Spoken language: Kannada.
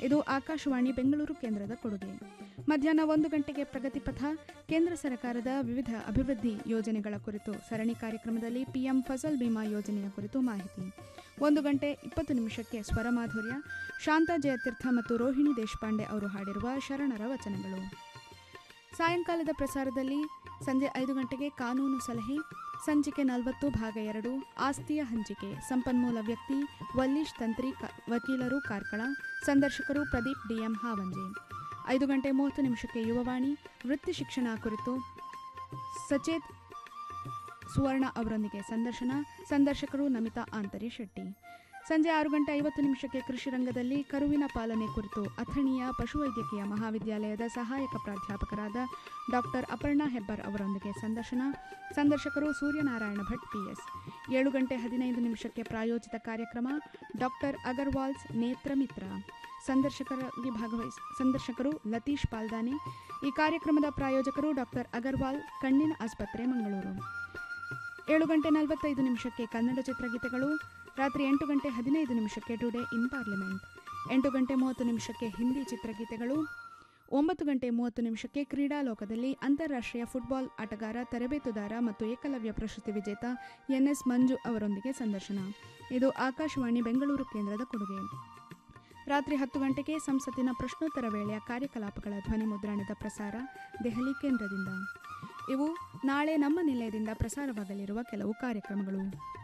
ಇದು ಆಕಾಶವಾಣಿ ಬೆಂಗಳೂರು ಕೇಂದ್ರದ ಕೊಡುಗೆ ಮಧ್ಯಾಹ್ನ ಒಂದು ಗಂಟೆಗೆ ಪ್ರಗತಿಪಥ ಕೇಂದ್ರ ಸರ್ಕಾರದ ವಿವಿಧ ಅಭಿವೃದ್ಧಿ ಯೋಜನೆಗಳ ಕುರಿತು ಸರಣಿ ಕಾರ್ಯಕ್ರಮದಲ್ಲಿ ಪಿಎಂ ಫಸಲ್ ಬಿಮಾ ಯೋಜನೆಯ ಕುರಿತು ಮಾಹಿತಿ ಒಂದು ಗಂಟೆ ಇಪ್ಪತ್ತು ನಿಮಿಷಕ್ಕೆ ಸ್ವರ ಮಾಧುರ್ಯ ಶಾಂತಾ ಜಯತೀರ್ಥ ಮತ್ತು ರೋಹಿಣಿ ದೇಶಪಾಂಡೆ ಅವರು ಹಾಡಿರುವ ಶರಣರ ವಚನಗಳು ಸಾಯಂಕಾಲದ ಪ್ರಸಾರದಲ್ಲಿ ಸಂಜೆ ಐದು ಗಂಟೆಗೆ ಕಾನೂನು ಸಲಹೆ ಸಂಚಿಕೆ ನಲವತ್ತು ಭಾಗ ಎರಡು ಆಸ್ತಿಯ ಹಂಚಿಕೆ ಸಂಪನ್ಮೂಲ ವ್ಯಕ್ತಿ ವಲ್ಲೀಶ್ ತಂತ್ರಿ ಕ- ವಕೀಲರು ಕಾರ್ಕಳ ಸಂದರ್ಶಕರು ಪ್ರದೀಪ್ ಡಿಎಂ ಹಾವಂಜೆ ಐದು ಗಂಟೆ ಮೂವತ್ತು ನಿಮಿಷಕ್ಕೆ ಯುವವಾಣಿ ವೃತ್ತಿ ಶಿಕ್ಷಣ ಕುರಿತು ಸಚೇತ್ ಸುವರ್ಣ ಅವರೊಂದಿಗೆ ಸಂದರ್ಶನ ಸಂದರ್ಶಕರು ನಮಿತಾ ಆಂತರಿ ಶೆಟ್ಟಿ ಸಂಜೆ ಆರು ಗಂಟೆ ಐವತ್ತು ನಿಮಿಷಕ್ಕೆ ಕೃಷಿ ರಂಗದಲ್ಲಿ ಕರುವಿನ ಪಾಲನೆ ಕುರಿತು ಅಥಣಿಯ ಪಶುವೈದ್ಯಕೀಯ ಮಹಾವಿದ್ಯಾಲಯದ ಸಹಾಯಕ ಪ್ರಾಧ್ಯಾಪಕರಾದ ಡಾಕ್ಟರ್ ಅಪರ್ಣಾ ಹೆಬ್ಬರ್ ಅವರೊಂದಿಗೆ ಸಂದರ್ಶನ ಸಂದರ್ಶಕರು ಸೂರ್ಯನಾರಾಯಣ ಭಟ್ ಪಿಎಸ್ ಏಳು ಗಂಟೆ ಹದಿನೈದು ನಿಮಿಷಕ್ಕೆ ಪ್ರಾಯೋಜಿತ ಕಾರ್ಯಕ್ರಮ ಡಾಕ್ಟರ್ ಅಗರ್ವಾಲ್ಸ್ ನೇತ್ರ ಮಿತ್ರ ಸಂದರ್ಶಕರಾಗಿ ಭಾಗವಹಿಸ ಸಂದರ್ಶಕರು ಲತೀಶ್ ಪಾಲ್ದಾನೆ ಈ ಕಾರ್ಯಕ್ರಮದ ಪ್ರಾಯೋಜಕರು ಡಾಕ್ಟರ್ ಅಗರ್ವಾಲ್ ಕಣ್ಣಿನ ಆಸ್ಪತ್ರೆ ಮಂಗಳೂರು ಏಳು ಗಂಟೆ ನಲವತ್ತೈದು ನಿಮಿಷಕ್ಕೆ ಕನ್ನಡ ಚಿತ್ರಗೀತೆಗಳು ರಾತ್ರಿ ಎಂಟು ಗಂಟೆ ಹದಿನೈದು ನಿಮಿಷಕ್ಕೆ ಟುಡೇ ಇನ್ ಪಾರ್ಲಿಮೆಂಟ್ ಎಂಟು ಗಂಟೆ ಮೂವತ್ತು ನಿಮಿಷಕ್ಕೆ ಹಿಂದಿ ಚಿತ್ರಗೀತೆಗಳು ಒಂಬತ್ತು ಗಂಟೆ ಮೂವತ್ತು ನಿಮಿಷಕ್ಕೆ ಕ್ರೀಡಾ ಲೋಕದಲ್ಲಿ ಅಂತಾರಾಷ್ಟ್ರೀಯ ಫುಟ್ಬಾಲ್ ಆಟಗಾರ ತರಬೇತುದಾರ ಮತ್ತು ಏಕಲವ್ಯ ಪ್ರಶಸ್ತಿ ವಿಜೇತ ಎನ್ಎಸ್ ಮಂಜು ಅವರೊಂದಿಗೆ ಸಂದರ್ಶನ ಇದು ಆಕಾಶವಾಣಿ ಬೆಂಗಳೂರು ಕೇಂದ್ರದ ಕೊಡುಗೆ ರಾತ್ರಿ ಹತ್ತು ಗಂಟೆಗೆ ಸಂಸತ್ತಿನ ಪ್ರಶ್ನೋತ್ತರ ವೇಳೆಯ ಕಾರ್ಯಕಲಾಪಗಳ ಧ್ವನಿ ಮುದ್ರಣದ ಪ್ರಸಾರ ದೆಹಲಿ ಕೇಂದ್ರದಿಂದ ಇವು ನಾಳೆ ನಮ್ಮ ನಿಲಯದಿಂದ ಪ್ರಸಾರವಾಗಲಿರುವ ಕೆಲವು ಕಾರ್ಯಕ್ರಮಗಳು